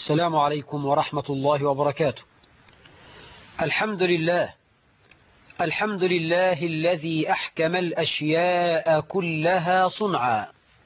السلام عليكم ورحمة الله وبركاته الحمد لله الحمد لله الذي أحكم الأشياء كلها صنعا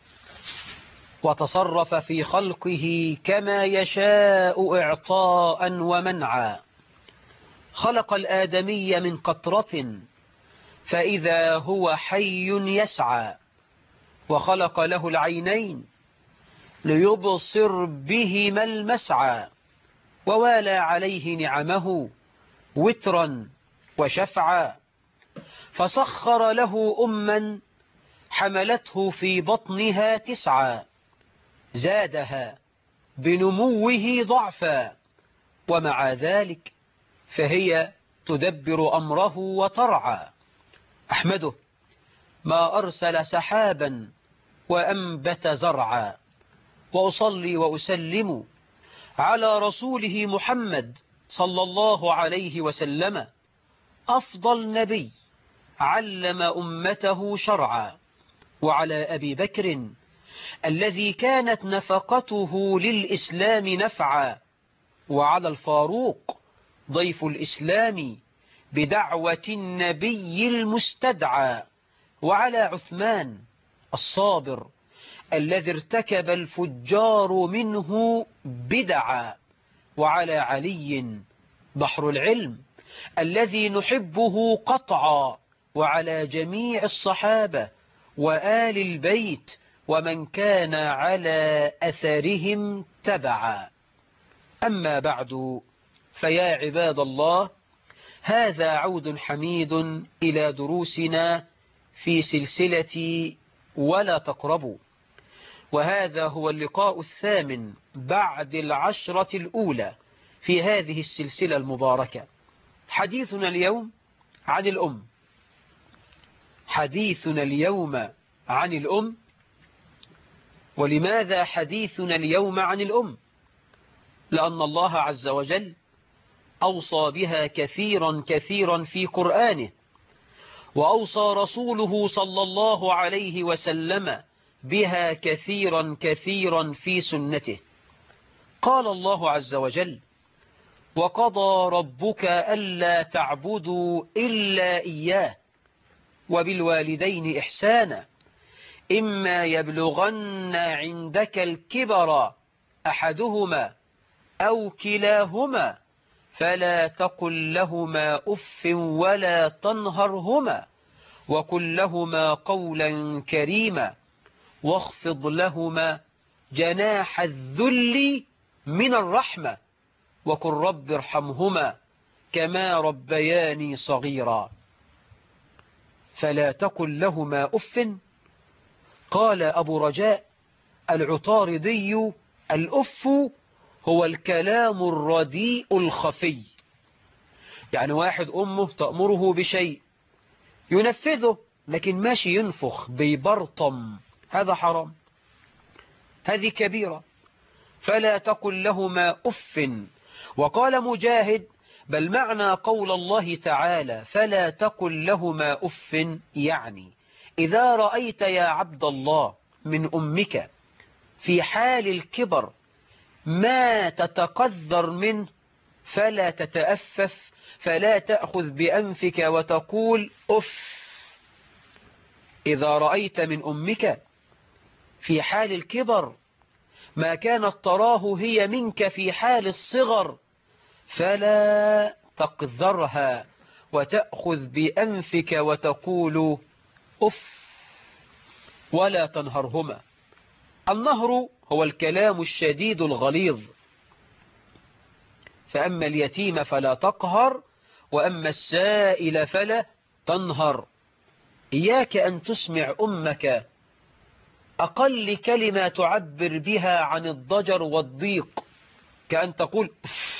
وتصرف في خلقه كما يشاء إعطاء ومنعا خلق الآدمي من قطرة فإذا هو حي يسعى وخلق له العينين ليبصر بهما المسعى ووالى عليه نعمه وترا وشفعا فسخر له أما حملته في بطنها تسعى زادها بنموه ضعفا ومع ذلك فهي تدبر أمره وترعى أحمده ما أرسل سحابا وأنبت زرعا وأصلي وأسلم على رسوله محمد صلى الله عليه وسلم أفضل نبي علم أمته شرعا وعلى أبي بكر الذي كانت نفقته للإسلام نفعا وعلى الفاروق ضيف الإسلام بدعوة النبي المستدعى وعلى عثمان الصابر الذي ارتكب الفجار منه بدعا وعلى علي بحر العلم الذي نحبه قطعا وعلى جميع الصحابة وآل البيت ومن كان على أثرهم تبعا أما بعد فيا عباد الله هذا عود حميد إلى دروسنا في سلسلة ولا تقربوا وهذا هو اللقاء الثامن بعد العشرة الأولى في هذه السلسلة المباركة حديثنا اليوم عن الأم حديثنا اليوم عن الأم ولماذا حديثنا اليوم عن الأم لأن الله عز وجل أوصى بها كثيرا كثيرا في قرآنه وأوصى رسوله صلى الله عليه وسلم بها كثيرا كثيرا في سنته قال الله عز وجل وقضى ربك ألا تعبدوا إلا إياه وبالوالدين إحسانا إما يبلغن عندك الكبر أحدهما أو كلاهما فلا تقل لهما أف ولا تنهرهما وقل لهما قولا كريما واخفض لهما جناح الذل من الرحمة وقل رب ارحمهما كما ربياني صغيرا فلا تقل لهما أف قال أبو رجاء العطاردي الأف هو الكلام الرديء الخفي يعني واحد أمه تأمره بشيء ينفذه لكن ماشي ينفخ بيبرطم هذا حرام هذه كبيرة فلا تقل لهما أف وقال مجاهد بل معنى قول الله تعالى فلا تقل لهما أف يعني إذا رأيت يا عبد الله من أمك في حال الكبر ما تتقذر منه فلا تتأفف فلا تأخذ بأنفك وتقول أف إذا رأيت من أمك في حال الكبر ما كانت تراه هي منك في حال الصغر فلا تقذرها وتأخذ بأنفك وتقول أف ولا تنهرهما النهر هو الكلام الشديد الغليظ فأما اليتيم فلا تقهر وأما السائل فلا تنهر إياك أن تسمع أمك أقل كلمة تعبر بها عن الضجر والضيق كأن تقول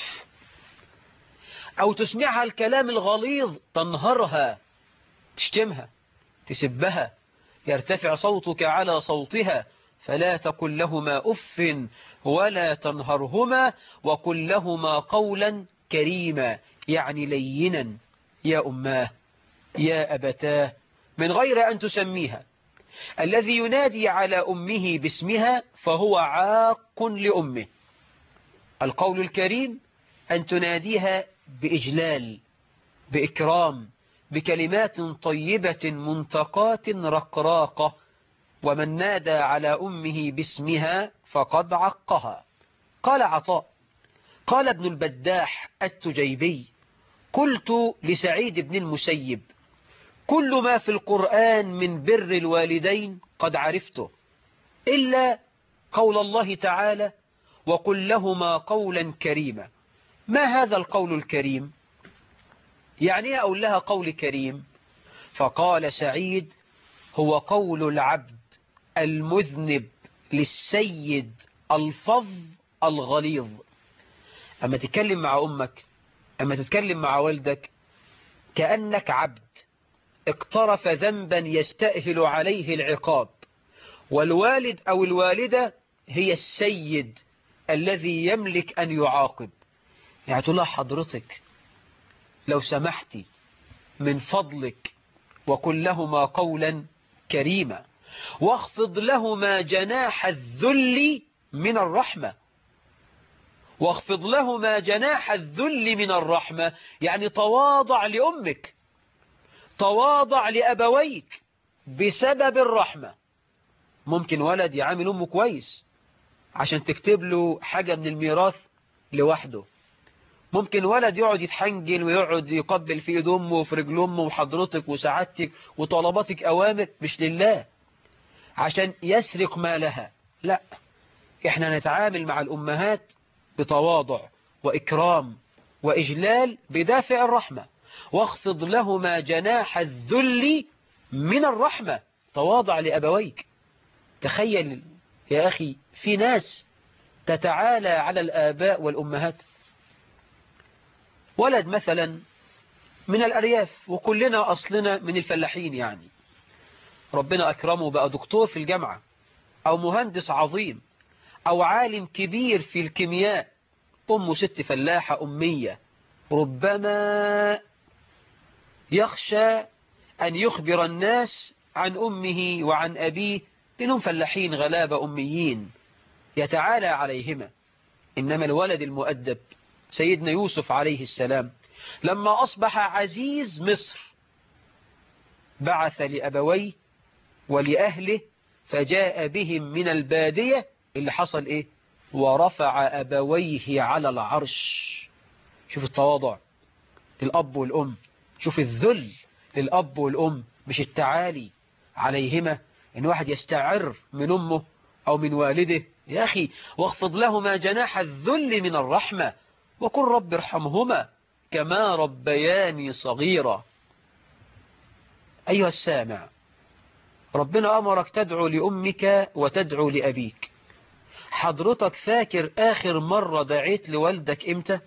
أو تسمعها الكلام الغليظ تنهرها تشتمها تسبها يرتفع صوتك على صوتها فلا تقل لهما أف ولا تنهرهما وقل لهما قولا كريما يعني لينا يا أماه يا أبتاه من غير أن تسميها الذي ينادي على أمه باسمها فهو عاق لأمه القول الكريم أن تناديها بإجلال بإكرام بكلمات طيبة منتقات رقراقة ومن نادى على أمه باسمها فقد عقها قال عطاء قال ابن البداح التجيبي قلت لسعيد بن المسيب كل ما في القرآن من بر الوالدين قد عرفته إلا قول الله تعالى وقل لهما قولا كريما ما هذا القول الكريم يعني أقول لها قول كريم فقال سعيد هو قول العبد المذنب للسيد الفظ الغليظ أما تتكلم مع أمك أما تتكلم مع والدك كأنك عبد اقترف ذنبا يستأهل عليه العقاب والوالد أو الوالدة هي السيد الذي يملك أن يعاقب يعني تقول لها حضرتك لو سمحتي من فضلك وقل لهما قولا كريما واخفض لهما جناح الذل من الرحمة واخفض لهما جناح الذل من الرحمة يعني تواضع لأمك تواضع لأبويك بسبب الرحمة ممكن ولد يعامل أمه كويس عشان تكتب له حاجة من الميراث لوحده ممكن ولد يقعد يتحنجل ويقعد يقبل في ايد امه وفي رجل امه وحضرتك وسعادتك وطلباتك اوامر مش لله عشان يسرق مالها لا احنا نتعامل مع الامهات بتواضع واكرام واجلال بدافع الرحمة واخفض لهما جناح الذل من الرحمة تواضع لأبويك تخيل يا أخي في ناس تتعالى على الآباء والأمهات ولد مثلا من الأرياف وكلنا أصلنا من الفلاحين يعني ربنا أكرمه بقى دكتور في الجامعة أو مهندس عظيم أو عالم كبير في الكيمياء أمه ست فلاحة أمية ربما يخشى أن يخبر الناس عن أمه وعن أبيه لأنهم فلاحين غلابة أميين يتعالى عليهما إنما الولد المؤدب سيدنا يوسف عليه السلام لما أصبح عزيز مصر بعث لأبويه ولأهله فجاء بهم من البادية اللي حصل إيه ورفع أبويه على العرش شوف التواضع للأب والأم شوف الذل للأب والأم مش التعالي عليهما إن واحد يستعر من أمه أو من والده يا أخي واخفض لهما جناح الذل من الرحمة وقل رب ارحمهما كما ربياني صغيرا أيها السامع ربنا أمرك تدعو لأمك وتدعو لأبيك حضرتك فاكر آخر مرة دعيت لوالدك إمتى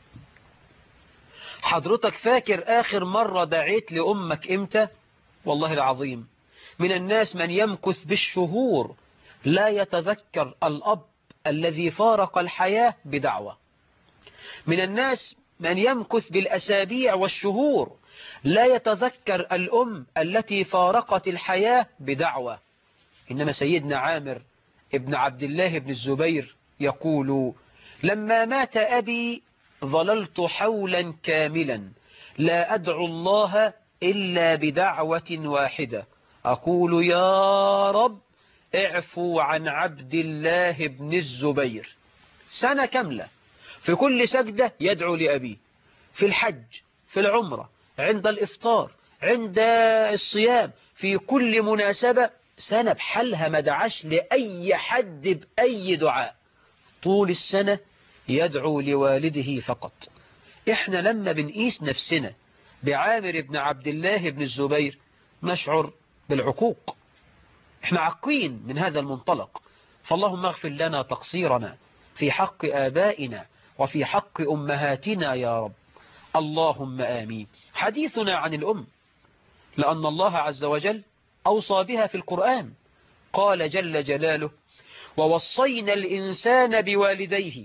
حضرتك فاكر آخر مرة دعيت لأمك إمتى والله العظيم من الناس من يمكث بالشهور لا يتذكر الأب الذي فارق الحياة بدعوة من الناس من يمكث بالأسابيع والشهور لا يتذكر الأم التي فارقت الحياة بدعوة إنما سيدنا عامر ابن عبد الله بن الزبير يقول لما مات أبي ظللت حولا كاملا لا أدعو الله إلا بدعوة واحدة أقول يا رب اعفو عن عبد الله بن الزبير سنة كاملة في كل سجدة يدعو لأبيه في الحج في العمرة عند الإفطار عند الصيام في كل مناسبة سنة بحالها ما دعاش لأي حد بأي دعاء طول السنة يدعو لوالده فقط احنا لما بنقيس نفسنا بعامر بن عبد الله بن الزبير نشعر بالعقوق احنا عقين من هذا المنطلق فاللهم اغفر لنا تقصيرنا في حق آبائنا وفي حق أمهاتنا يا رب اللهم آمين حديثنا عن الأم لأن الله عز وجل أوصى بها في القرآن قال جل جلاله ووصينا الإنسان بوالديه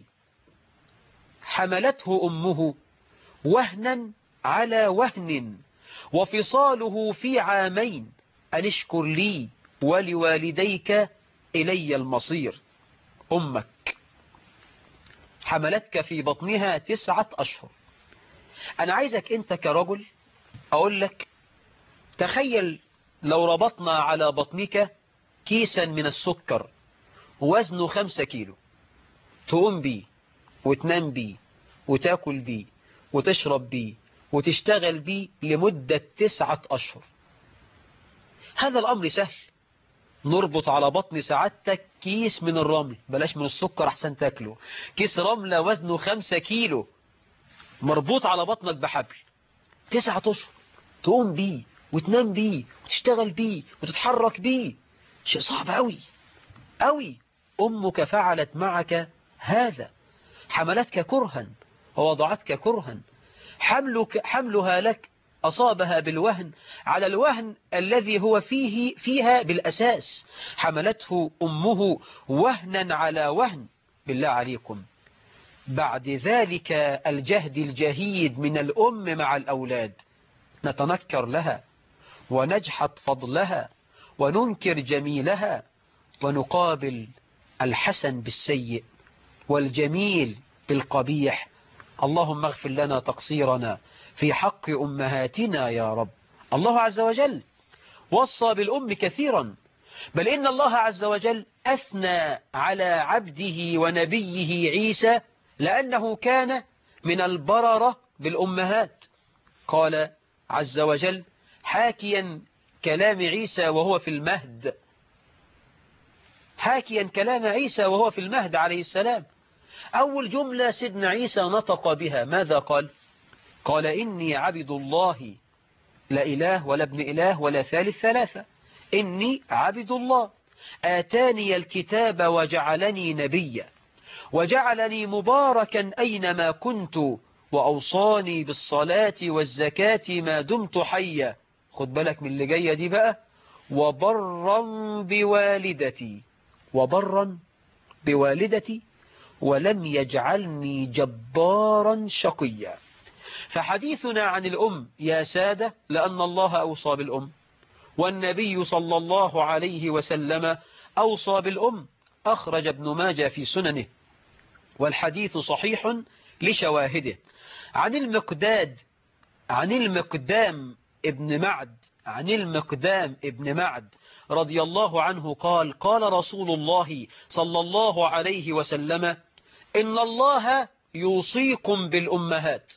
حملته أمه وهنا على وهن وفصاله في عامين أن اشكر لي ولوالديك إلي المصير أمك حملتك في بطنها تسعة أشهر أنا عايزك أنت كرجل أقول لك تخيل لو ربطنا على بطنك كيسا من السكر وزنه خمسة كيلو تقوم بيه وتنام بيه وتاكل بيه وتشرب بيه وتشتغل بيه لمدة تسعة أشهر هذا الأمر سهل نربط على بطن سعادتك كيس من الرمل بلاش من السكر أحسن تاكله كيس رملة وزنه خمسة كيلو مربوط على بطنك بحبل تسعة أشهر تقوم بيه وتنام بيه وتشتغل بيه وتتحرك بيه شيء صعب أوي أوي أمك فعلت معك هذا حملتك كرها ووضعتك كرها حملك حملها لك أصابها بالوهن على الوهن الذي هو فيه فيها بالأساس حملته أمه وهنا على وهن بالله عليكم بعد ذلك الجهد الجهيد من الأم مع الأولاد نتنكر لها ونجحط فضلها وننكر جميلها ونقابل الحسن بالسيء والجميل بالقبيح اللهم اغفر لنا تقصيرنا في حق أمهاتنا يا رب الله عز وجل وصى بالأم كثيرا بل إن الله عز وجل أثنى على عبده ونبيه عيسى لأنه كان من البررة بالأمهات قال عز وجل حاكيا كلام عيسى وهو في المهد حاكيا كلام عيسى وهو في المهد عليه السلام أول جملة سيدنا عيسى نطق بها ماذا قال قال إني عبد الله لا إله ولا ابن إله ولا ثالث ثلاثة إني عبد الله آتاني الكتاب وجعلني نبيا وجعلني مباركا أينما كنت وأوصاني بالصلاة والزكاة ما دمت حيا خد بالك من اللي جاية دي بقى وبرا بوالدتي وبرا بوالدتي ولم يجعلني جبارا شقيا فحديثنا عن الأم يا سادة لأن الله أوصى بالأم والنبي صلى الله عليه وسلم أوصى بالأم أخرج ابن ماجه في سننه والحديث صحيح لشواهده عن المقداد عن المقدام ابن معد عن المقدام ابن معد رضي الله عنه قال قال رسول الله صلى الله عليه وسلم إن الله يوصيكم بالأمهات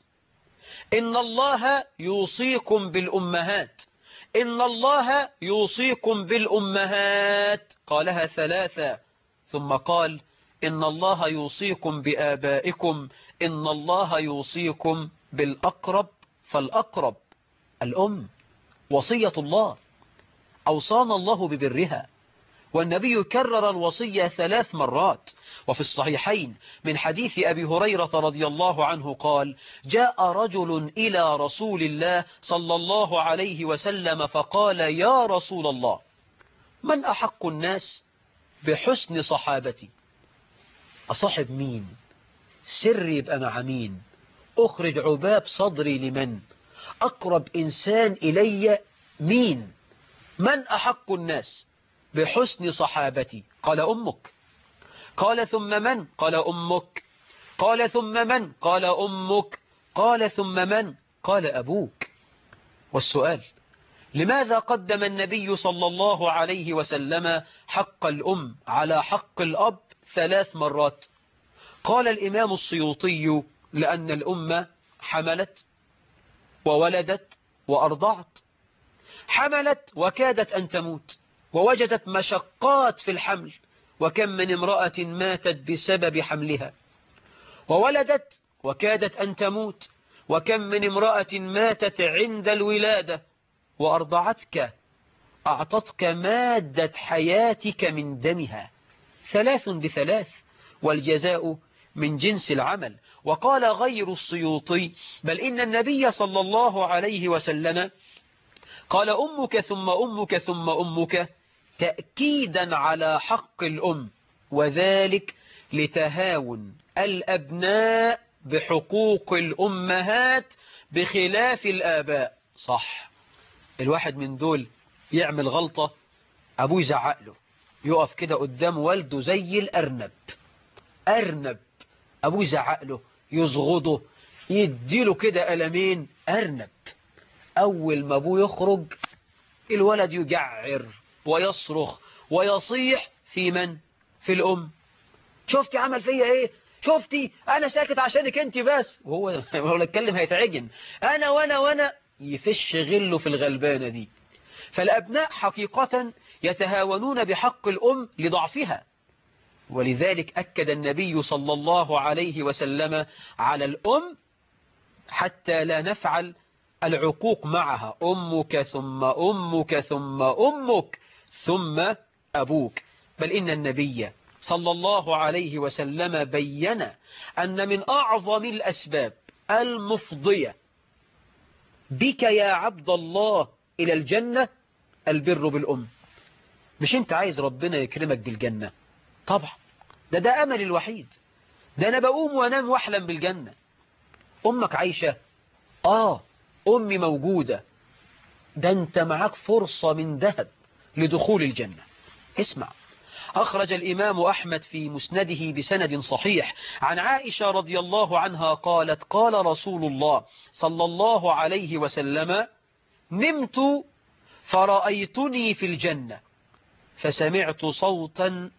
إن الله يوصيكم بالأمهات إن الله يوصيكم بالأمهات قالها ثلاثة ثم قال إن الله يوصيكم بآبائكم إن الله يوصيكم بالأقرب فالأقرب الأم وصية الله أوصانا الله ببرها والنبي كرر الوصية ثلاث مرات وفي الصحيحين من حديث أبي هريرة رضي الله عنه قال جاء رجل إلى رسول الله صلى الله عليه وسلم فقال يا رسول الله من أحق الناس بحسن صحابتي أصحب مين سر يبقى مع مين أخرج عباب صدري لمن أقرب إنسان إلي مين من أحق الناس بحسن صحابتي قال أمك قال ثم من قال أمك قال ثم من قال أمك قال ثم من قال أبوك والسؤال لماذا قدم النبي صلى الله عليه وسلم حق الأم على حق الأب ثلاث مرات قال الإمام السيوطي لأن الأمة حملت وولدت وأرضعت حملت وكادت أن تموت ووجدت مشقات في الحمل وكم من امرأة ماتت بسبب حملها وولدت وكادت أن تموت وكم من امرأة ماتت عند الولادة وأرضعتك أعطتك مادة حياتك من دمها ثلاث بثلاث والجزاء من جنس العمل وقال غير السيوطي بل إن النبي صلى الله عليه وسلم قال أمك ثم أمك ثم أمك تأكيدا على حق الأم وذلك لتهاون الأبناء بحقوق الأمهات بخلاف الآباء صح الواحد من دول يعمل غلطة أبوه يزعق له يقف كده قدام والده زي الأرنب أرنب أبوه يزعق له يزغضه يديله كده ألمين أرنب أول ما أبوه يخرج الولد يجعر ويصرخ ويصيح في من؟ في الأم شفتي عمل فيا إيه؟ شفتي أنا ساكت عشانك أنت بس وهو لو اتكلم هيتعجن أنا وأنا وأنا يفش غله في الغلبانة دي فالأبناء حقيقة يتهاونون بحق الأم لضعفها ولذلك أكد النبي صلى الله عليه وسلم على الأم حتى لا نفعل العقوق معها أمك ثم أمك ثم أمك ثم أبوك بل إن النبي صلى الله عليه وسلم بين أن من أعظم الأسباب المفضية بك يا عبد الله إلى الجنة البر بالأم مش انت عايز ربنا يكرمك بالجنة طبعا ده ده أمل الوحيد ده أنا بقوم وأنام وأحلم بالجنة أمك عايشة آه أمي موجودة ده أنت معاك فرصة من ذهب لدخول الجنة اسمع أخرج الإمام أحمد في مسنده بسند صحيح عن عائشة رضي الله عنها قالت قال رسول الله صلى الله عليه وسلم نمت فرأيتني في الجنة فسمعت صوتا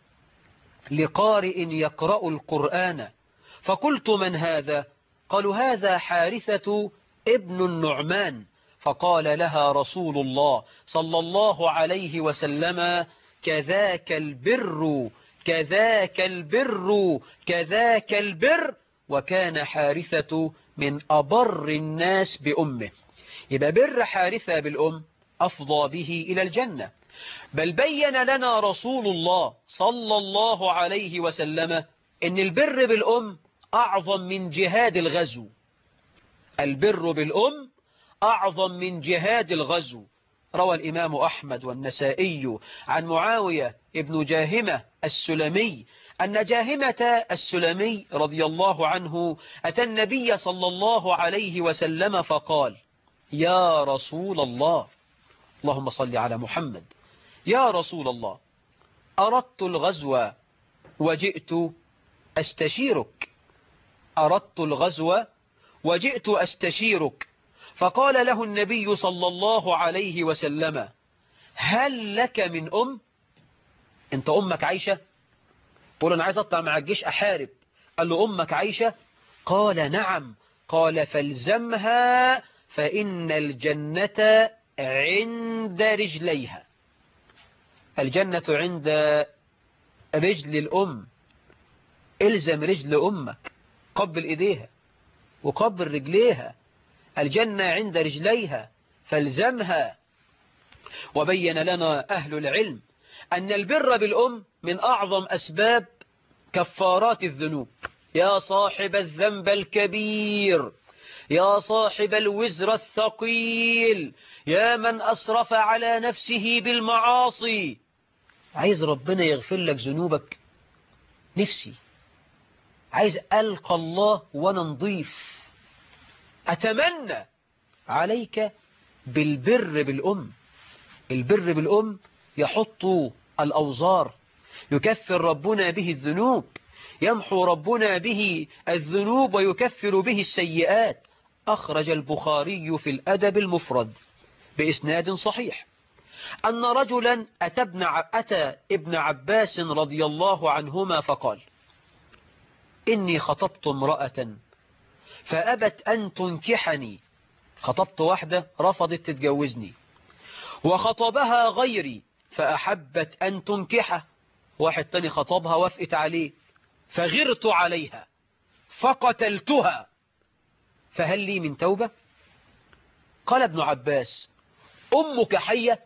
لقارئ يقرأ القرآن فقلت من هذا قالوا هذا حارثة ابن النعمان فقال لها رسول الله صلى الله عليه وسلم كذاك البر كذاك البر كذاك البر وكان حارثة من أبر الناس بأمه يبقى بر حارثة بالأم أفضى به إلى الجنة بل بين لنا رسول الله صلى الله عليه وسلم إن البر بالأم أعظم من جهاد الغزو البر بالأم أعظم من جهاد الغزو روى الإمام أحمد والنسائي عن معاوية ابن جاهمة السلمي أن جاهمة السلمي رضي الله عنه أتى النبي صلى الله عليه وسلم فقال يا رسول الله اللهم صل على محمد يا رسول الله أردت الغزو وجئت أستشيرك أردت الغزو وجئت أستشيرك فقال له النبي صلى الله عليه وسلم هل لك من أم انت أمك عايشة قول أنا عايز أطلع مع الجيش أحارب قال له أمك عايشة قال نعم قال فالزمها فإن الجنة عند رجليها الجنة عند رجل الأم الزم رجل أمك قبل إيديها وقبل رجليها الجنة عند رجليها فالزمها وبين لنا أهل العلم أن البر بالأم من أعظم أسباب كفارات الذنوب يا صاحب الذنب الكبير يا صاحب الوزر الثقيل يا من أسرف على نفسه بالمعاصي عايز ربنا يغفر لك ذنوبك نفسي عايز ألقى الله وأنا نضيف أتمنى عليك بالبر بالأم البر بالأم يحط الأوزار يكفر ربنا به الذنوب يمحو ربنا به الذنوب ويكفر به السيئات أخرج البخاري في الأدب المفرد بإسناد صحيح أن رجلا أتى ابن, أتى ابن عباس رضي الله عنهما فقال إني خطبت امرأة فأبت أن تنكحني خطبت واحدة رفضت تتجوزني وخطبها غيري فأحبت أن تنكحه واحد تاني خطبها وافقت عليه فغرت عليها فقتلتها فهل لي من توبة قال ابن عباس أمك حية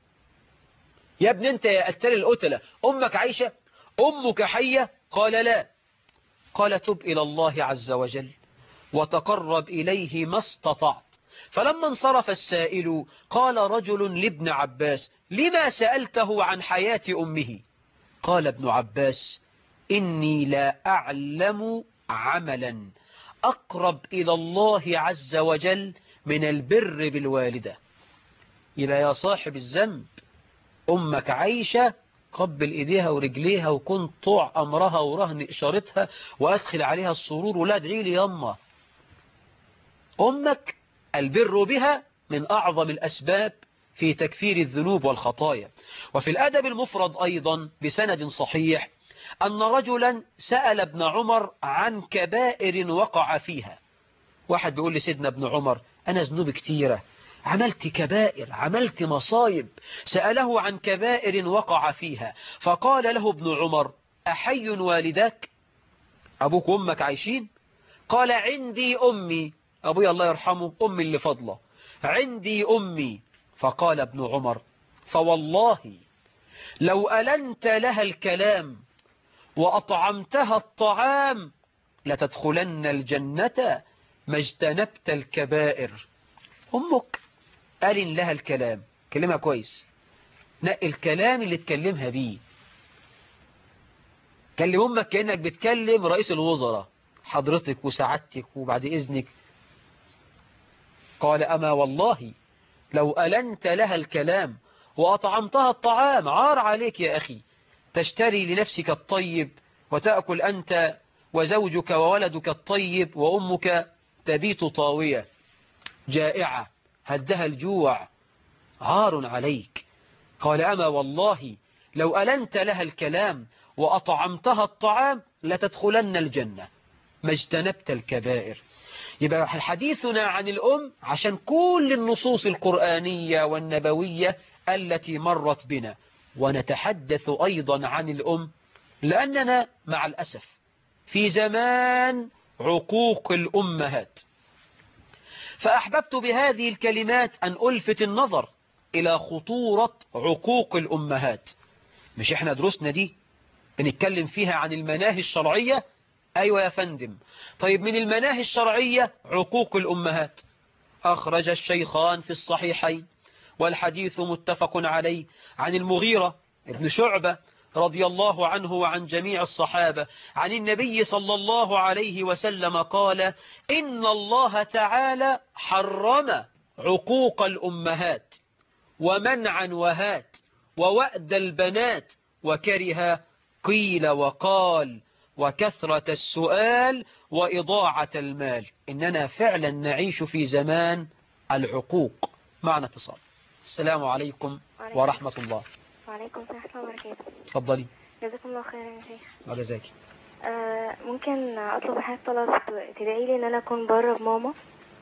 يا ابن انت يا قتل القتلة أمك عايشة أمك حية قال لا قال تب إلى الله عز وجل وتقرب إليه ما استطعت فلما انصرف السائل قال رجل لابن عباس لما سألته عن حياة أمه قال ابن عباس إني لا أعلم عملا أقرب إلى الله عز وجل من البر بالوالدة يبقى يا صاحب الذنب أمك عايشة قبل ايديها ورجليها وكن طوع امرها ورهن اشارتها وادخل عليها السرور ولا ادعي لي يما امك البر بها من اعظم الاسباب في تكفير الذنوب والخطايا وفي الادب المفرد ايضا بسند صحيح ان رجلا سأل ابن عمر عن كبائر وقع فيها واحد بيقول لسيدنا ابن عمر انا ذنوبي كتيرة عملت كبائر عملت مصايب سأله عن كبائر وقع فيها فقال له ابن عمر أحي والداك أبوك وأمك عايشين قال عندي أمي أبوي الله يرحمه أمي اللي فضله عندي أمي فقال ابن عمر فوالله لو ألنت لها الكلام وأطعمتها الطعام لتدخلن الجنة ما اجتنبت الكبائر أمك أرن لها الكلام كلمها كويس نقي الكلام اللي تكلمها بيه كلم أمك كأنك بتكلم رئيس الوزراء حضرتك وسعادتك وبعد إذنك قال أما والله لو ألنت لها الكلام وأطعمتها الطعام عار عليك يا أخي تشتري لنفسك الطيب وتأكل أنت وزوجك وولدك الطيب وأمك تبيت طاوية جائعة هدها الجوع عار عليك قال أما والله لو ألنت لها الكلام وأطعمتها الطعام لتدخلن الجنة ما اجتنبت الكبائر يبقى حديثنا عن الأم عشان كل النصوص القرآنية والنبوية التي مرت بنا ونتحدث أيضا عن الأم لأننا مع الأسف في زمان عقوق الأمهات فأحببت بهذه الكلمات أن ألفت النظر إلى خطورة عقوق الأمهات مش إحنا دروسنا دي بنتكلم فيها عن المناهي الشرعية أيوة يا فندم طيب من المناهي الشرعية عقوق الأمهات أخرج الشيخان في الصحيحين والحديث متفق عليه عن المغيرة ابن شعبة رضي الله عنه وعن جميع الصحابة عن النبي صلى الله عليه وسلم قال إن الله تعالى حرم عقوق الأمهات ومنعا وهات ووأد البنات وكره قيل وقال وكثرة السؤال وإضاعة المال إننا فعلا نعيش في زمان العقوق معنا اتصال السلام عليكم ورحمة الله وعليكم السلام ورحمة الله وبركاته تفضلي جزاكم الله خيرا يا شيخ وجزاك آه ممكن أطلب حاجة طلب تدعي لي إن أنا أكون بره بماما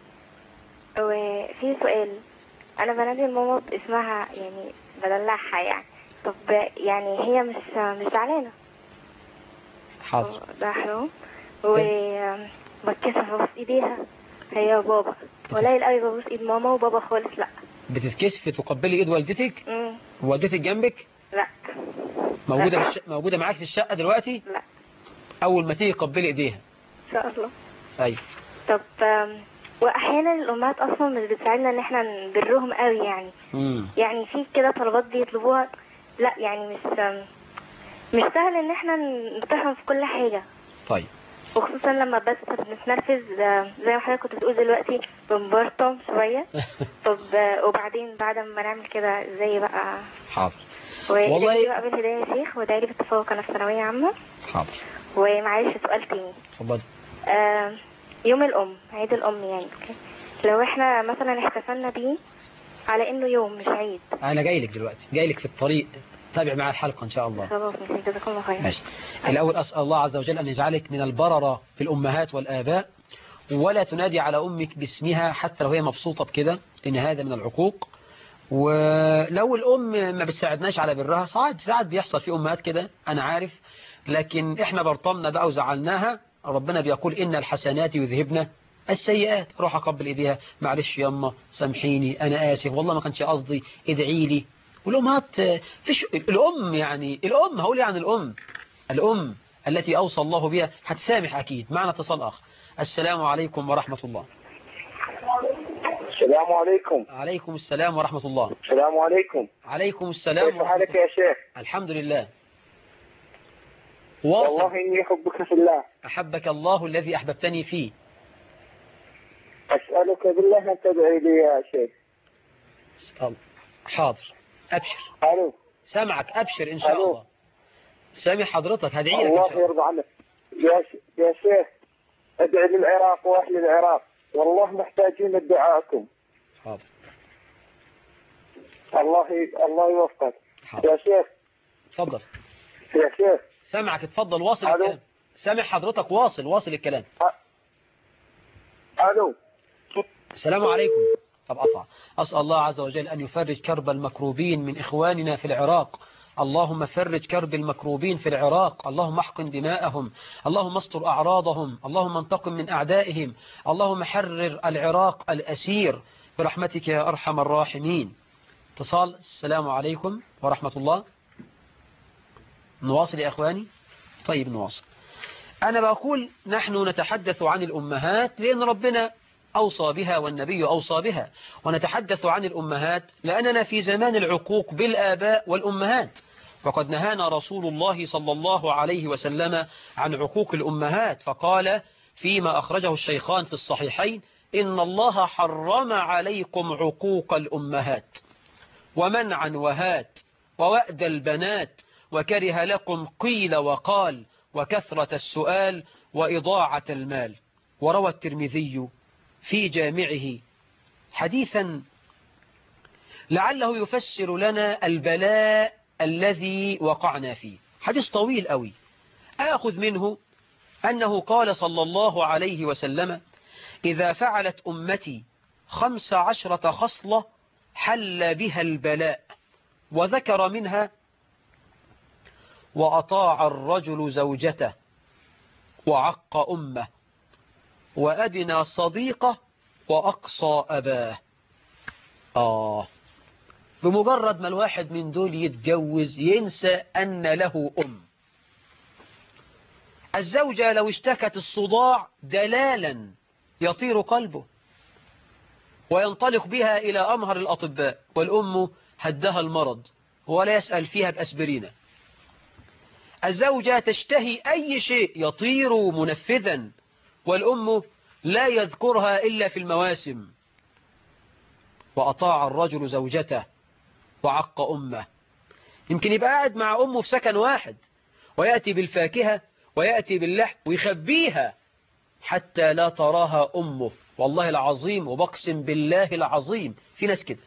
وفي سؤال أنا بنادي ماما باسمها يعني بدلعها يعني طب يعني هي مش مش زعلانة حاضر ده حرام وبتكسف ببوس ايديها هي وبابا قليل قوي ببوس ايد ماما وبابا خالص لا بتتكسفي تقبلي ايد والدتك امم والدتك جنبك لا موجودة لا. في الش... موجودة معاك في الشقة دلوقتي لا أول ما تيجي قبلي إيديها ان شاء الله أيوة طب آم، واحيانا الامهات اصلا مش بتساعدنا ان احنا نبرهم قوي يعني مم. يعني في كده طلبات بيطلبوها لا يعني مش آم، مش سهل ان احنا نطيعهم في كل حاجة طيب وخصوصا لما بس بنتنرفز آه، زي ما حضرتك كنت بتقول دلوقتي بنبرطم شوية طب آه، وبعدين بعد ما نعمل كده ازاي بقى حاضر والله والله- بقى بالهداية يا شيخ ودايري بالتفوق انا في ثانوية عامة حاضر ومعلش سؤال تاني اتفضلي آه، يوم الأم عيد الأم يعني أوكي. لو احنا مثلا احتفلنا بيه على انه يوم مش عيد أنا جاي لك دلوقتي جاي لك في الطريق تابع معي الحلقة إن شاء الله خلاص ماشي جزاكم الله خير ماشي الأول أسأل الله عز وجل أن يجعلك من البررة في الأمهات والآباء ولا تنادي على أمك باسمها حتى لو هي مبسوطة بكده إن هذا من العقوق ولو الأم ما بتساعدناش على برها ساعات ساعات بيحصل في أمهات كده أنا عارف لكن إحنا برطمنا بقى وزعلناها ربنا بيقول إن الحسنات يذهبن السيئات روح أقبل إيديها معلش يما سامحيني أنا آسف والله ما كانش قصدي ادعي لي والأمهات فيش الأم يعني الأم هقول يعني الأم الأم التي أوصى الله بها هتسامح أكيد معنا اتصال آخر السلام عليكم ورحمة الله السلام عليكم عليكم السلام ورحمة الله السلام عليكم عليكم السلام كيف ورحمة حالك الله يا شيخ الحمد لله واصل والله إني أحبك في الله أحبك الله الذي أحببتني فيه أسألك بالله أن تدعي لي يا شيخ اسأل حاضر أبشر ألو سامعك أبشر إن شاء ألو. الله سامع حضرتك هدعي لك إن الله شاء الله يرضى عنك يا ش... يا شيخ ادعي للعراق واهل العراق والله محتاجين لدعائكم حاضر الله ي... الله يوفقك حاضر يا شيخ اتفضل يا شيخ سامعك اتفضل واصل ألو. الكلام سامع حضرتك واصل واصل الكلام الو السلام عليكم طب أطلع أسأل الله عز وجل أن يفرج كرب المكروبين من إخواننا في العراق اللهم فرج كرب المكروبين في العراق اللهم احقن دماءهم اللهم استر أعراضهم اللهم انتقم من أعدائهم اللهم حرر العراق الأسير برحمتك يا أرحم الراحمين اتصال السلام عليكم ورحمة الله نواصل يا أخواني طيب نواصل أنا بقول نحن نتحدث عن الأمهات لأن ربنا أوصى بها والنبي أوصى بها ونتحدث عن الأمهات لأننا في زمان العقوق بالآباء والأمهات وقد نهانا رسول الله صلى الله عليه وسلم عن عقوق الأمهات فقال فيما أخرجه الشيخان في الصحيحين إن الله حرم عليكم عقوق الأمهات ومنعا وهات ووأد البنات وكره لكم قيل وقال وكثرة السؤال وإضاعة المال وروى الترمذي في جامعه حديثا لعله يفسر لنا البلاء الذي وقعنا فيه حديث طويل قوي آخذ منه أنه قال صلى الله عليه وسلم إذا فعلت أمتي خمس عشرة خصلة حل بها البلاء وذكر منها وأطاع الرجل زوجته وعق أمه وأدنى صديقه وأقصى أباه آه بمجرد ما الواحد من دول يتجوز ينسى أن له أم الزوجة لو اشتكت الصداع دلالا يطير قلبه وينطلق بها إلى أمهر الأطباء والأم هدها المرض ولا يسأل فيها بأسبرينة الزوجة تشتهي أي شيء يطير منفذا والأم لا يذكرها إلا في المواسم وأطاع الرجل زوجته وعق أمه يمكن يبقى قاعد مع أمه في سكن واحد ويأتي بالفاكهة ويأتي باللحم ويخبيها حتى لا تراها أمه والله العظيم وبقسم بالله العظيم في ناس كده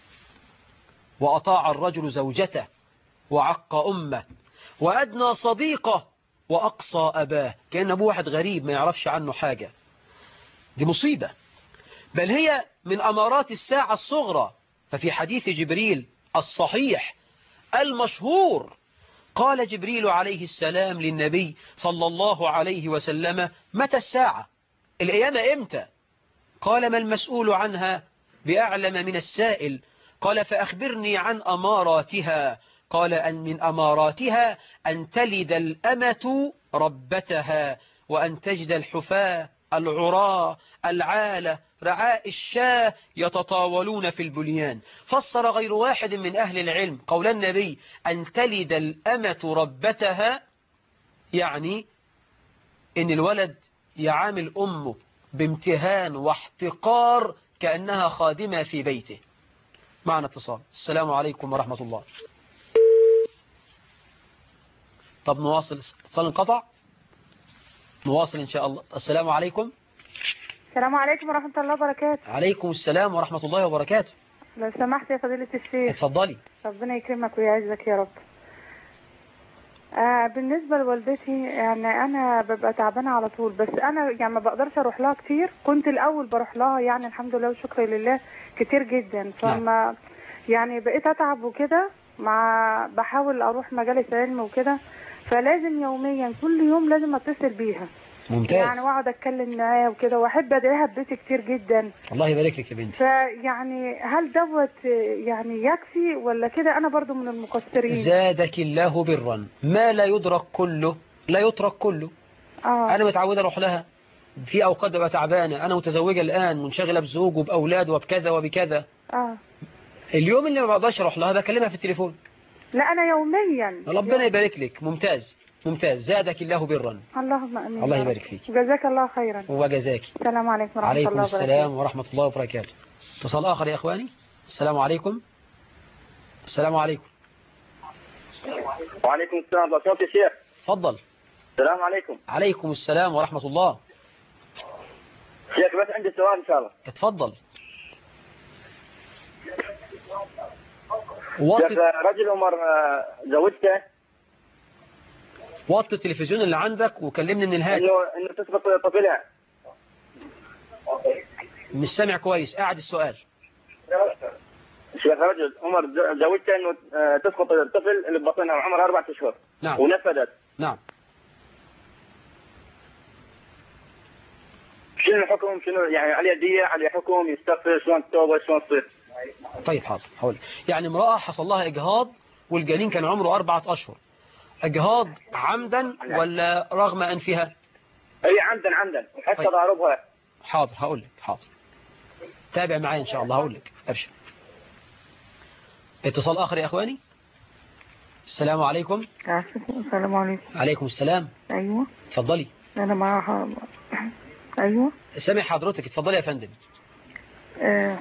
وأطاع الرجل زوجته وعق أمه وأدنى صديقه وأقصى أباه كأن أبوه واحد غريب ما يعرفش عنه حاجة دي مصيبة بل هي من أمارات الساعة الصغرى ففي حديث جبريل الصحيح المشهور قال جبريل عليه السلام للنبي صلى الله عليه وسلم متى الساعة القيامة إمتى قال ما المسؤول عنها بأعلم من السائل قال فأخبرني عن أماراتها قال أن من أماراتها أن تلد الأمة ربتها وأن تجد الحفاة العراة العالة رعاء الشاة يتطاولون في البنيان فسر غير واحد من أهل العلم قول النبي أن تلد الأمة ربتها يعني إن الولد يعامل أمه بامتهان واحتقار كأنها خادمة في بيته معنا اتصال السلام عليكم ورحمة الله طب نواصل اتصال انقطع نواصل إن شاء الله السلام عليكم السلام عليكم ورحمة الله وبركاته عليكم السلام ورحمة الله وبركاته لو سمحت يا فضيلة الشيخ اتفضلي ربنا يكرمك ويعزك يا رب آه بالنسبة لوالدتي يعني أنا ببقى تعبانة على طول بس أنا يعني ما بقدرش أروح لها كتير كنت الأول بروح لها يعني الحمد لله والشكر لله كتير جدا فما يعني بقيت أتعب وكده مع بحاول أروح مجالس علم وكده فلازم يوميا كل يوم لازم أتصل بيها ممتاز يعني واقعد اتكلم معاها وكده واحب ادعيها ببيتي كتير جدا الله يبارك لك يا بنتي فيعني هل دوت يعني يكفي ولا كده انا برضو من المقصرين زادك الله برا ما لا يدرك كله لا يترك كله اه أنا متعود أروح لها في أوقات ببقى تعبانة أنا متزوجة الآن منشغلة بزوج وبأولاد وبكذا وبكذا اه اليوم اللي ما بقدرش أروح لها بكلمها في التليفون لا انا يوميا ربنا يبارك لك ممتاز ممتاز زادك الله برا اللهم امين الله يا رب. يبارك فيك جزاك الله خيرا وجزاك السلام عليكم ورحمه عليكم الله وبركاته السلام ورحمة الله وبركاته اتصال آخر يا أخواني السلام عليكم السلام عليكم وعليكم السلام ورحمة الله يا شيخ اتفضل السلام عليكم عليكم السلام ورحمة الله شيخ بس عندي سؤال إن شاء الله اتفضل شيخ وطي رجل عمر آه، زوجته وطي التلفزيون اللي عندك وكلمني من الهاتف إنه إنه تسقط طفلها مش سامع كويس قاعد السؤال شيخ رجل عمر ز- زوجته إنه آه، تسقط الطفل اللي ببطنها وعمره أربعة أشهر نعم ونفذت نعم شنو الحكم شنو يعني عليه دية عليه حكم يستغفر شلون التوبة شلون تصير طيب حاضر هقول يعني امرأة حصل لها إجهاض والجنين كان عمره أربعة أشهر إجهاض عمدا ولا رغم أنفها هي عمدا عمدا وحتى طيب. ضاربها حاضر هقول لك حاضر تابع معايا إن شاء الله هقول لك أبشر اتصال آخر يا أخواني السلام عليكم السلام عليكم عليكم السلام ايوه اتفضلي انا معاها ايوه سامع حضرتك اتفضلي يا فندم آه.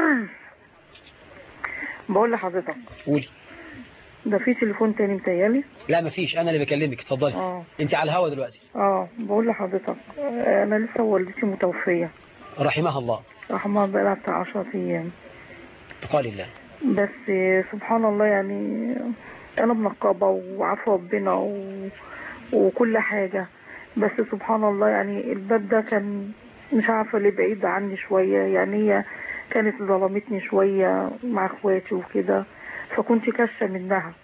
بقول لحضرتك قولي ده في تليفون تاني متهيألي لا مفيش أنا اللي بكلمك اتفضلي اه أنت على الهوا دلوقتي اه بقول لحضرتك آه، انا لسه والدتي متوفيه رحمها الله رحمها بقالها بتاع 10 ايام بقال الله بس آه، سبحان الله يعني انا منقبه وعفو ربنا و... وكل حاجه بس سبحان الله يعني الباب ده كان مش عارفه ليه بعيد عني شويه يعني هي كانت ظلمتني شويه مع اخواتي وكده فكنت كاشة منها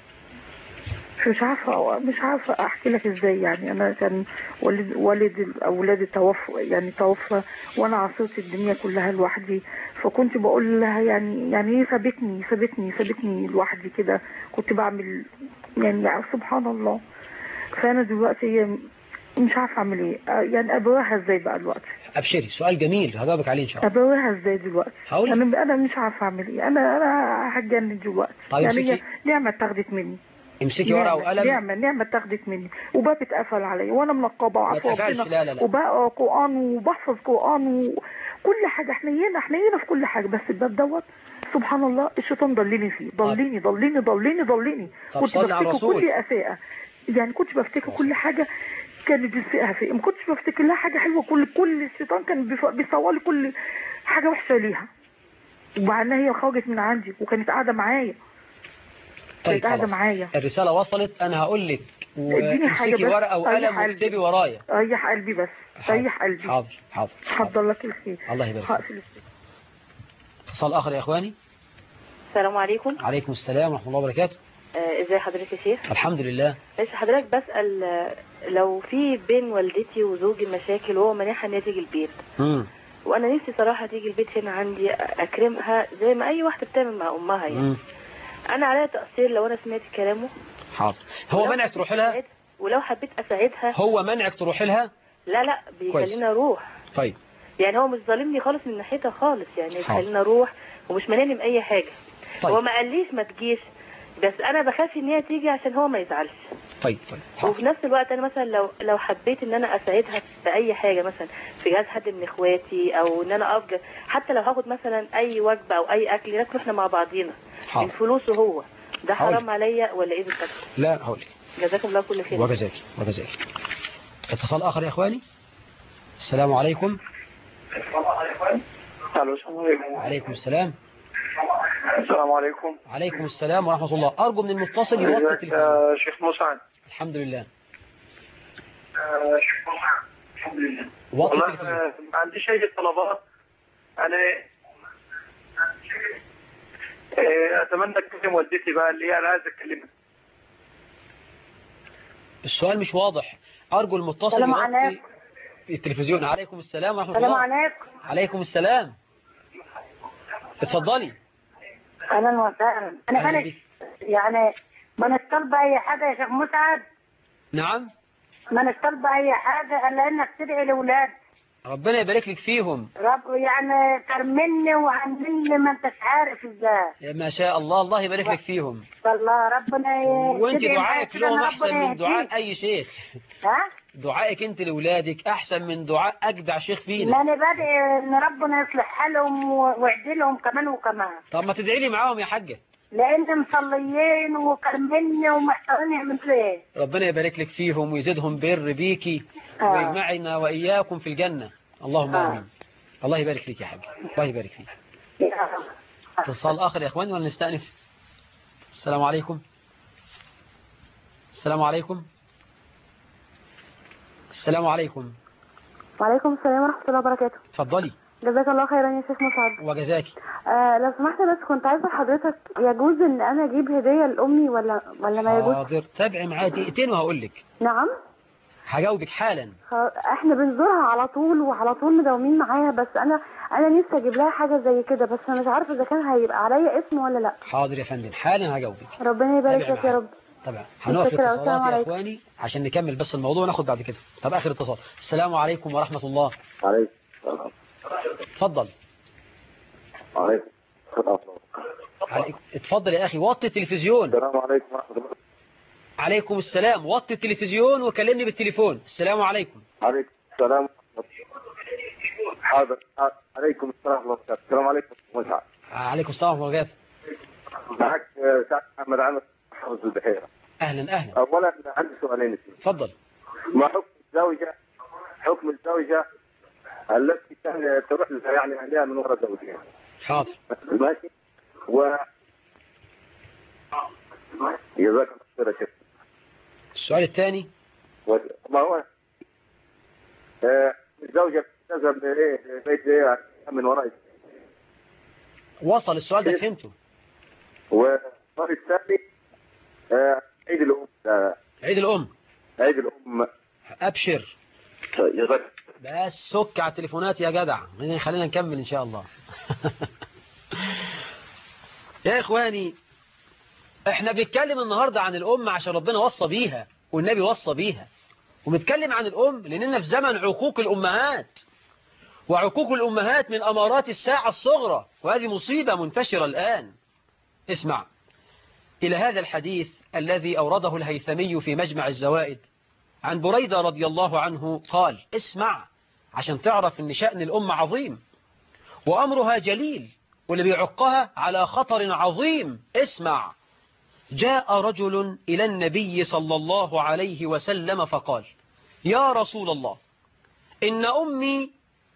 مش عارفة مش عارفة أحكي لك إزاي يعني أنا كان والد والد الأولاد توفى يعني توفى وأنا عصرت الدنيا كلها لوحدي فكنت بقول لها يعني يعني إيه سابتني سابتني سابتني لوحدي كده كنت بعمل يعني, يعني سبحان الله فأنا دلوقتي هي مش عارفة أعمل إيه آه، يعني أبواها إزاي بقى دلوقتي أبشري سؤال جميل هجاوبك عليه إن شاء الله أبواها إزاي دلوقتي هقول لك. أنا أنا مش عارفة أعمل إيه أنا أنا هتجنن دلوقتي طيب يعني هي امسكي نعمة اتاخدت مني امسكي ورقة نعمة وقلم نعمة نعمة اتاخدت مني وباب اتقفل عليا وانا منقبة ما وعفو تقفلش ربنا لا لا لا وبقرا قرآن وبحفظ قرآن وكل حاجة حنينة حنينة في كل حاجة بس الباب دوت سبحان الله الشيطان ضلني فيه ضلني ضلني ضلني ضلني طب كنت صلي على بفتكر الرسول. كل أساءة يعني كنت بفتكر كل حاجة كانت بتسيئها فيا ما كنتش بفتكر لها حاجة حلوة كل كل الشيطان كان بيف- بيصور لي كل حاجة وحشة ليها ومع انها هي خرجت من عندي وكانت قاعدة معايا طيب كانت قاعدة خلاص معايا الرسالة وصلت أنا هقول لك اديني حاجة وامسكي بس ورقة وقلم أريح قلبي. واكتبي ورايا ريح قلبي بس ريح قلبي حاضر حاضر حاضر حضر لك الخير الله يبارك فيك. هقفل اتصال آخر يا إخواني السلام عليكم عليكم السلام ورحمة الله وبركاته آه، ازاي حضرتك يا شيخ الحمد لله ماشي حضرتك بسأل آه، لو في بين والدتي وزوجي مشاكل وهو مانعها ان هي تيجي البيت مم. وانا نفسي صراحة تيجي البيت هنا عندي اكرمها زي ما اي واحدة بتعمل مع امها يعني مم. انا عليا تقصير لو انا سمعت كلامه حاضر هو ولو منعك حبيت تروح لها أساعد- ولو حبيت اساعدها هو منعك تروح لها لا لا بيخليني اروح طيب يعني هو مش ظالمني خالص من ناحيتها خالص يعني حاضر. بيخليني اروح ومش مانعني من اي حاجة هو طيب ما قاليش ما تجيش بس انا بخاف ان هي تيجي عشان هو ما يزعلش طيب طيب وفي حاضر نفس الوقت انا مثلا لو لو حبيت ان انا اساعدها في اي حاجه مثلا في جهاز حد من اخواتي او ان انا اقف ج- حتى لو هاخد مثلا اي وجبه او اي اكل ناكل احنا مع بعضينا من حاضر فلوسه هو ده حاضر. حرام عليا ولا ايه بالظبط لا هقول لك جزاكم الله كل خير وجزاك وجزاك اتصال آخر يا إخواني السلام عليكم الو السلام عليكم عليكم السلام السلام عليكم عليكم السلام ورحمة الله أرجو من المتصل يوطي ازيك التلفزيون يا شيخ مسعد الحمد لله آه، شيخ مسعد الحمد لله وطي والله التلفزيون آه، عندي شيء طلبات انا آه، اتمنى تكلم والدتي بقى اللي هي انا عايز اكلمها السؤال مش واضح أرجو المتصل السلام يوطي عليكم. التلفزيون عليكم السلام ورحمة السلام الله عليكم عليكم السلام اتفضلي اهلا وسهلا انا أهلا مالك بك. يعني ما أناش طالبه اي حاجه يا شيخ مسعد نعم ما أناش طالبه اي حاجه الا انك تدعي لاولاد ربنا يبارك لك فيهم رب يعني كرمني وعملني ما انتش عارف ازاي يا ما شاء الله الله يبارك لك فيهم والله ربنا ي- وانت تدعي معايا دعائك كده لهم إن احسن ربنا من دعاء يهديك. اي شيخ ها دعائك انت لاولادك احسن من دعاء اجدع شيخ ما فينا انا بدعي ان ربنا يصلح حالهم و- ويعدلهم كمان وكمان طب ما تدعي لي معاهم يا حاجه لان مصليين وكرملنا ومحتارين يعملوا ايه ربنا يبارك لك فيهم ويزيدهم بر بيكي آه. ويجمعنا وإياكم في الجنة اللهم آه. آمين الله يبارك فيك يا حاج الله يبارك فيك اتصال آخر يا إخوان ولا نستأنف السلام عليكم السلام عليكم السلام عليكم وعليكم السلام ورحمة الله وبركاته اتفضلي جزاك الله خيرا يا شيخ مسعد وجزاكي آه لو سمحت بس كنت عايزة حضرتك يجوز ان انا اجيب هدية لامي ولا ولا ما يجوز حاضر تابعي معايا دقيقتين وهقول لك نعم هجاوبك حالا خلاص، احنا بنزورها على طول وعلى طول مداومين معاها بس انا انا نفسي اجيب لها حاجة زي كده بس انا مش عارفة اذا كان هيبقى عليا اسم ولا لا حاضر يا فندم حالا هجاوبك ربنا يبارك تابع لك يا معايا. رب طبعا هنقف متشكرة، الاتصالات السلام يا عليكم. اخواني عشان نكمل بس الموضوع وناخد بعد كده طب اخر اتصال السلام عليكم ورحمة الله عليكم السلام اتفضل عليكم السلام عليكم اتفضل يا اخي وطي التلفزيون السلام عليكم ورحمة الله عليكم السلام وطي التلفزيون وكلمني بالتليفون السلام عليكم عليكم السلام حاضر عليكم السلام ورحمة الله وبركاته السلام عليكم مسعد عليكم السلام ورحمة الله وبركاته معك آه، سعد محمد عامر حافظ البحيرة اهلا اهلا أولا عندي سؤالين اثنين اتفضل ما حكم الزوجة حكم الزوجة التي كان تروح لها يعني أهلها من وراء زوجها حاضر ماشي و جزاك الله خير يا شيخ السؤال الثاني و- ما هو آه، الزوجة تذهب لإيه بيت إيه من وراء وصل السؤال ده فهمته والسؤال الثاني آه، عيد الأم آه، عيد الام عيد الأم ابشر جزاك بس سك على التليفونات يا جدع خلينا نكمل ان شاء الله يا اخواني احنا بنتكلم النهاردة عن الام عشان ربنا وصى بيها والنبي وصى بيها وبنتكلم عن الام لاننا في زمن عقوق الامهات وعقوق الامهات من امارات الساعة الصغرى وهذه مصيبة منتشرة الان اسمع الى هذا الحديث الذي اورده الهيثمي في مجمع الزوائد عن بريدة رضي الله عنه قال اسمع عشان تعرف ان شأن الأمة عظيم وأمرها جليل واللي بيعقها على خطر عظيم اسمع جاء رجل إلى النبي صلى الله عليه وسلم فقال يا رسول الله إن أمي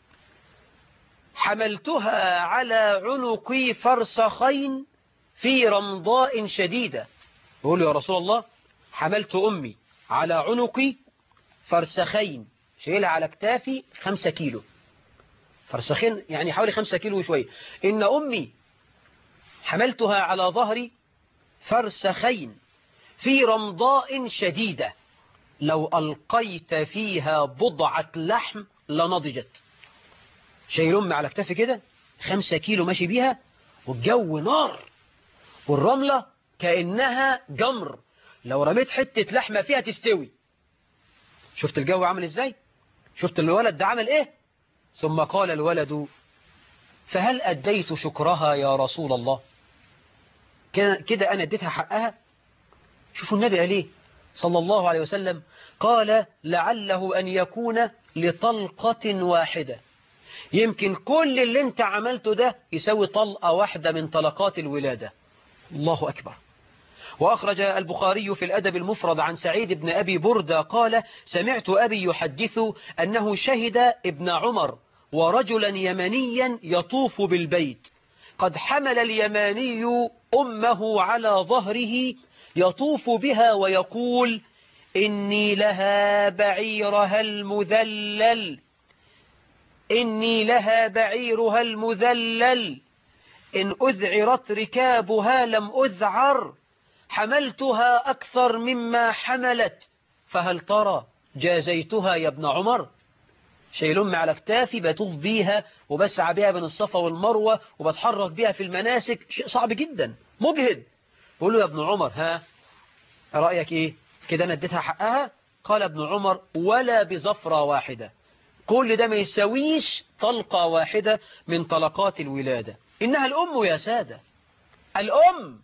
حملتها على عنقي فرسخين في رمضاء شديدة بقول له يا رسول الله حملت أمي على عنقي فرسخين شايلها على كتافي خمسة كيلو فرسخين يعني حوالي خمسة كيلو وشوية إن أمي حملتها على ظهري فرسخين في رمضاء شديدة لو ألقيت فيها بضعة لحم لنضجت شايل أمي على كتافي كده خمسة كيلو ماشي بيها والجو نار والرملة كأنها جمر لو رميت حتة لحمة فيها تستوي شفت الجو عامل ازاي شفت الولد ده عمل ايه ثم قال الولد فهل أديت شكرها يا رسول الله كده كده أنا اديتها حقها شوفوا النبي قال ايه صلى الله عليه وسلم قال لعله أن يكون لطلقة واحدة يمكن كل اللي انت عملته ده يساوي طلقة واحدة من طلقات الولادة الله أكبر وأخرج البخاري في الأدب المفرد عن سعيد بن أبي بردة قال سمعت أبي يحدث أنه شهد ابن عمر ورجلا يمنيا يطوف بالبيت قد حمل اليماني أمه على ظهره يطوف بها ويقول إني لها بعيرها المذلل إني لها بعيرها المذلل إن أذعرت ركابها لم أذعر حملتها أكثر مما حملت فهل ترى جازيتها يا ابن عمر شايل أمي على كتافي بطوف بيها وبسعى بيها بين الصفا والمروة وبتحرك بيها في المناسك شيء صعب جدا مجهد بقول له يا ابن عمر ها رأيك ايه كده انا اديتها حقها قال ابن عمر ولا بزفرة واحدة كل ده ما يساويش طلقة واحدة من طلقات الولادة إنها الأم يا سادة الأم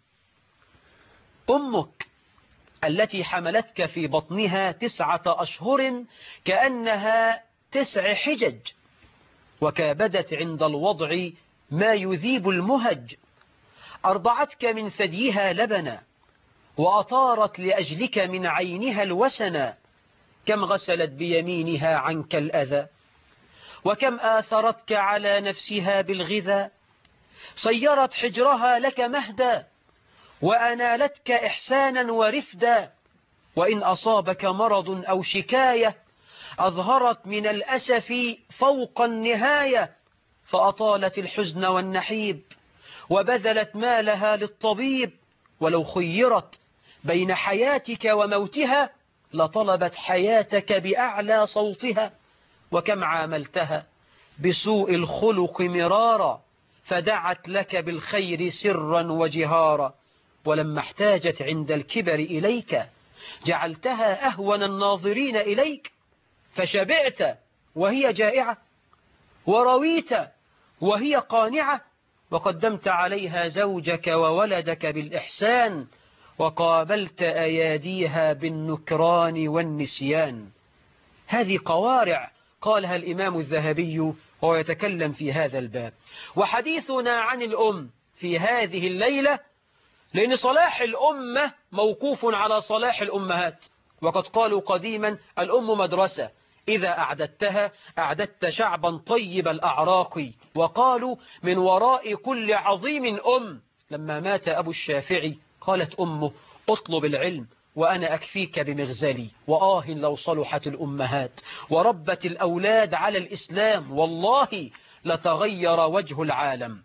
أمك التي حملتك في بطنها تسعة أشهر كأنها تسع حجج وكابدت عند الوضع ما يذيب المهج أرضعتك من ثديها لبنا وأطارت لأجلك من عينها الوسنا كم غسلت بيمينها عنك الأذى وكم آثرتك على نفسها بالغذا صيرت حجرها لك مهدا وأنالتك إحسانا ورفدا وإن أصابك مرض أو شكاية أظهرت من الأسف فوق النهاية فأطالت الحزن والنحيب وبذلت مالها للطبيب ولو خيرت بين حياتك وموتها لطلبت حياتك بأعلى صوتها وكم عاملتها بسوء الخلق مرارا فدعت لك بالخير سرا وجهارا ولما احتاجت عند الكبر إليك جعلتها أهون الناظرين إليك فشبعت وهي جائعة ورويت وهي قانعة وقدمت عليها زوجك وولدك بالإحسان وقابلت أياديها بالنكران والنسيان هذه قوارع قالها الإمام الذهبي وهو يتكلم في هذا الباب وحديثنا عن الأم في هذه الليلة لأن صلاح الأمة موقوف على صلاح الأمهات وقد قالوا قديما الأم مدرسة إذا أعددتها أعددت شعبا طيب الأعراق وقالوا من وراء كل عظيم أم لما مات أبو الشافعي قالت أمه اطلب العلم وأنا أكفيك بمغزلي وآه لو صلحت الأمهات وربت الأولاد على الإسلام والله لتغير وجه العالم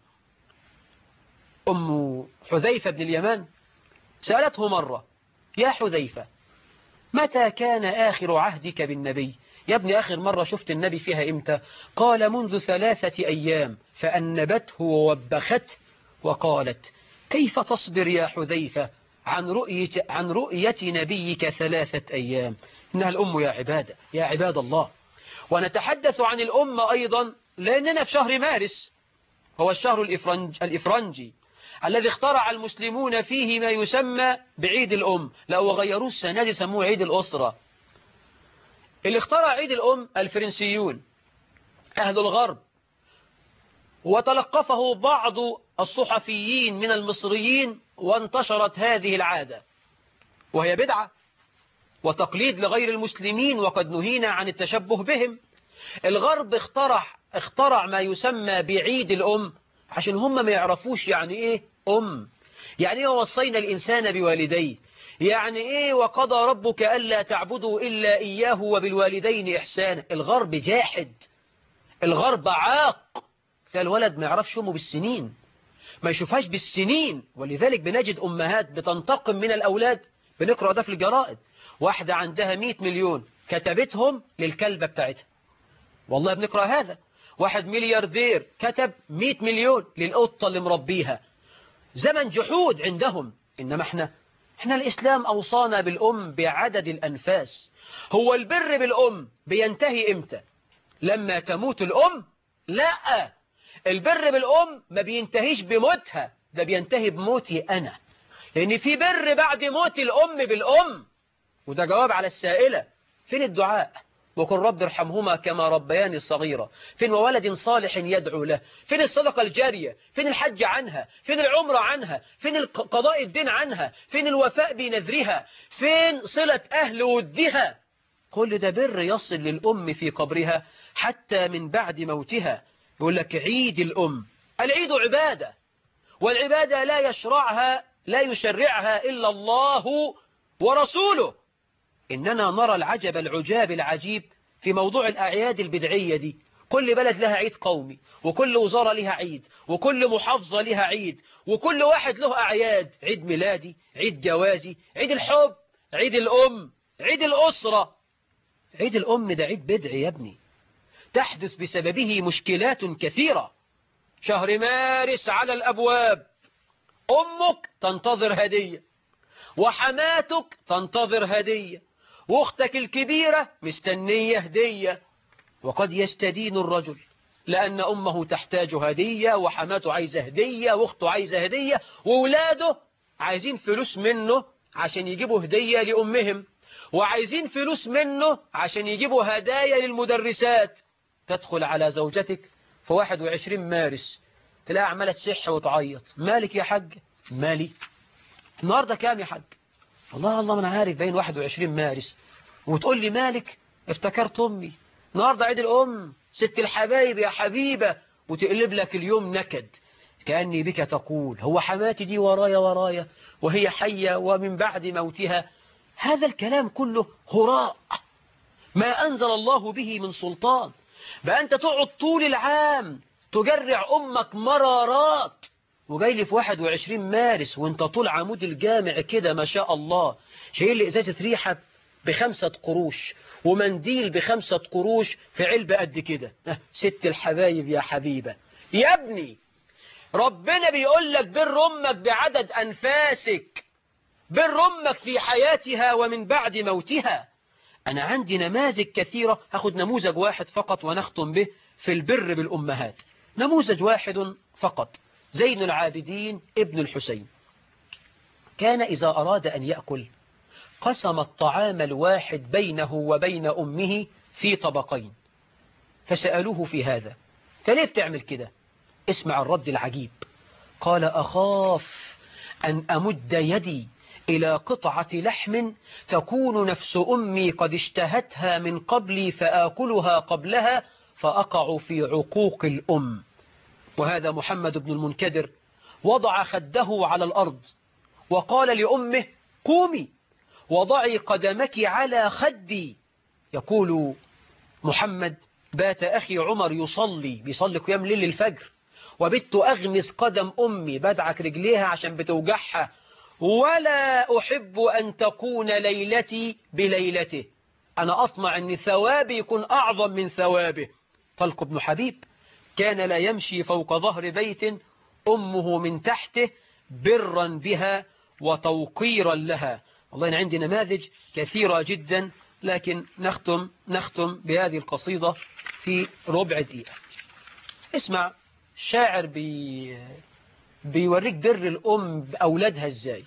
أم حذيفة بن اليمان سألته مرة يا حذيفة متى كان آخر عهدك بالنبي يا ابني آخر مرة شفت النبي فيها إمتى قال منذ ثلاثة أيام فأنبته ووبخته وقالت كيف تصبر يا حذيفة عن رؤية, عن رؤية نبيك ثلاثة أيام إنها الأم يا عبادة يا عباد الله ونتحدث عن الأمة أيضا لأننا في شهر مارس هو الشهر الإفرنج الإفرنجي الذي اخترع المسلمون فيه ما يسمى بعيد الأم لا وغيروه السنة دي سموه عيد الأسرة اللي اخترع عيد الأم الفرنسيون أهل الغرب وتلقفه بعض الصحفيين من المصريين وانتشرت هذه العادة وهي بدعة وتقليد لغير المسلمين وقد نهينا عن التشبه بهم الغرب اخترع اخترع ما يسمى بعيد الأم عشان هم ما يعرفوش يعني ايه أم يعني ايه وصينا الإنسان بوالديه يعني ايه وقضى ربك ألا تعبدوا إلا إياه وبالوالدين إحسانا الغرب جاحد الغرب عاق فالولد ما يعرفش أمه بالسنين ما يشوفهاش بالسنين ولذلك بنجد أمهات بتنتقم من الأولاد بنقرأ ده في الجرائد واحدة عندها 100 مليون كتبتهم للكلبة بتاعتها والله بنقرأ هذا واحد ملياردير كتب 100 مليون للقطة اللي مربيها زمن جحود عندهم إنما احنا احنا الإسلام أوصانا بالأم بعدد الأنفاس هو البر بالأم بينتهي إمتى لما تموت الأم لا البر بالأم ما بينتهيش بموتها ده بينتهي بموتي أنا لأن في بر بعد موت الأم بالأم وده جواب على السائلة فين الدعاء وقل رب ارحمهما كما ربياني صغيرة فين وولد صالح يدعو له فين الصدقة الجارية فين الحج عنها فين العمرة عنها فين قضاء الدين عنها فين الوفاء بنذرها فين صلة أهل ودها كل ده بر يصل للأم في قبرها حتى من بعد موتها يقول لك عيد الأم العيد عبادة والعبادة لا يشرعها لا يشرعها إلا الله ورسوله إننا نرى العجب العجاب العجيب في موضوع الأعياد البدعية دي كل بلد لها عيد قومي وكل وزارة لها عيد وكل محافظة لها عيد وكل واحد له أعياد عيد ميلادي عيد جوازي عيد الحب عيد الأم عيد الأسرة عيد الأم ده عيد بدعي يا ابني تحدث بسببه مشكلات كثيرة شهر مارس على الأبواب أمك تنتظر هدية وحماتك تنتظر هدية واختك الكبيرة مستنية هدية وقد يستدين الرجل لأن أمه تحتاج هدية وحماته عايزة هدية واخته عايزة هدية وولاده عايزين فلوس منه عشان يجيبوا هدية لأمهم وعايزين فلوس منه عشان يجيبوا هدايا للمدرسات تدخل على زوجتك في 21 مارس تلاقيها عمالة تسح وتعيط مالك يا حاج مالي النهاردة كام يا حاج الله الله ما انا عارف باين 21 مارس وتقول لي مالك افتكرت امي النهاردة عيد الام ست الحبايب يا حبيبة وتقلب لك اليوم نكد كأني بك تقول هو حماتي دي ورايا ورايا وهي حية ومن بعد موتها هذا الكلام كله هراء ما أنزل الله به من سلطان بقى أنت تقعد طول العام تجرع أمك مرارات وجاي لي في 21 مارس وانت طول عمود الجامع كده ما شاء الله شايل لي ازازه ريحه بخمسة قروش ومنديل بخمسة قروش في علبة قد كده ست الحبايب يا حبيبة يا ابني ربنا بيقول لك بر أمك بعدد أنفاسك بر أمك في حياتها ومن بعد موتها أنا عندي نماذج كثيرة هاخد نموذج واحد فقط ونختم به في البر بالأمهات نموذج واحد فقط زين العابدين ابن الحسين كان إذا أراد أن يأكل قسم الطعام الواحد بينه وبين أمه في طبقين فسألوه في هذا فليه بتعمل كده اسمع الرد العجيب قال أخاف أن أمد يدي إلى قطعة لحم تكون نفس أمي قد اشتهتها من قبلي فآكلها قبلها فأقع في عقوق الأم وهذا محمد بن المنكدر وضع خده على الأرض وقال لأمه قومي وضعي قدمك على خدي يقول محمد بات أخي عمر يصلي بيصلي قيام ليل الفجر وبت أغمس قدم أمي بدعك رجليها عشان بتوجعها ولا أحب أن تكون ليلتي بليلته أنا أطمع أن ثوابي يكون أعظم من ثوابه طلق بن حبيب كان لا يمشي فوق ظهر بيت أمه من تحته برا بها وتوقيرا لها والله أنا عندي نماذج كثيرة جدا لكن نختم نختم بهذه القصيدة في ربع دقيقة اسمع شاعر بي بيوريك بر الأم بأولادها ازاي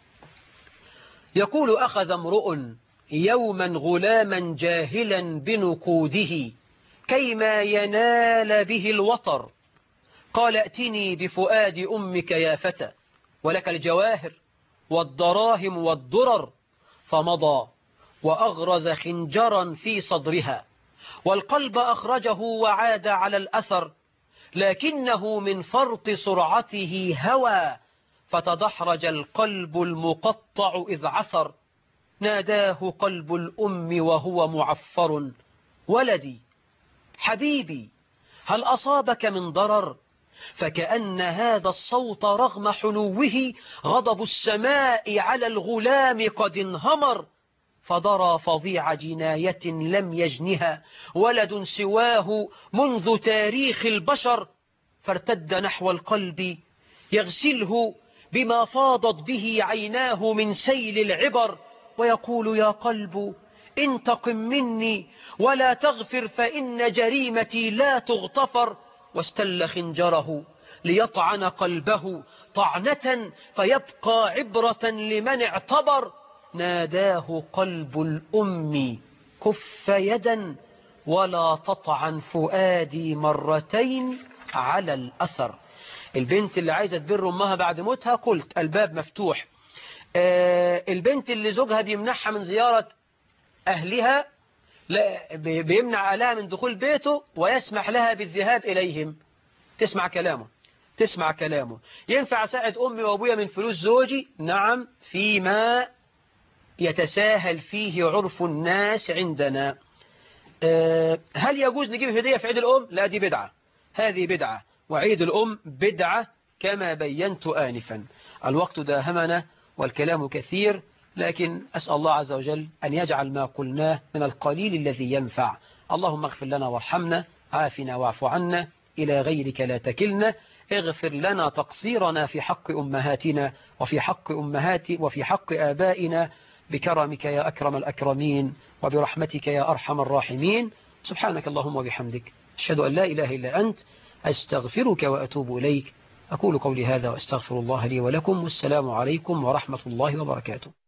يقول أخذ امرؤ يوما غلاما جاهلا بنقوده كيما ينال به الوطر قال ائتني بفؤاد أمك يا فتى ولك الجواهر والدراهم والدرر فمضى وأغرز خنجرا في صدرها والقلب أخرجه وعاد على الأثر لكنه من فرط سرعته هوى فتدحرج القلب المقطع إذ عثر ناداه قلب الأم وهو معفر ولدي حبيبي هل أصابك من ضرر فكأن هذا الصوت رغم حنوه غضب السماء على الغلام قد انهمر فضرى فظيع جناية لم يجنها ولد سواه منذ تاريخ البشر فارتد نحو القلب يغسله بما فاضت به عيناه من سيل العبر ويقول يا قلب انتقم مني ولا تغفر فإن جريمتي لا تغتفر واستل خنجره ليطعن قلبه طعنة فيبقى عبرة لمن اعتبر ناداه قلب الأم كف يدا ولا تطعن فؤادي مرتين على الأثر البنت اللي عايزة تبر أمها بعد موتها قلت الباب مفتوح آه البنت اللي زوجها بيمنعها من زيارة أهلها لا بيمنع أهلها من دخول بيته ويسمح لها بالذهاب إليهم تسمع كلامه تسمع كلامه ينفع ساعد أمي وأبويا من فلوس زوجي نعم فيما يتساهل فيه عرف الناس عندنا هل يجوز نجيب هدية في عيد الأم لا دي بدعة هذه بدعة وعيد الأم بدعة كما بينت آنفا الوقت داهمنا والكلام كثير لكن أسأل الله عز وجل أن يجعل ما قلناه من القليل الذي ينفع اللهم اغفر لنا وارحمنا عافنا واعف عنا إلى غيرك لا تكلنا اغفر لنا تقصيرنا في حق أمهاتنا وفي حق أمهات وفي حق آبائنا بكرمك يا أكرم الأكرمين وبرحمتك يا أرحم الراحمين سبحانك اللهم وبحمدك أشهد أن لا إله إلا أنت أستغفرك وأتوب إليك أقول قولي هذا وأستغفر الله لي ولكم والسلام عليكم ورحمة الله وبركاته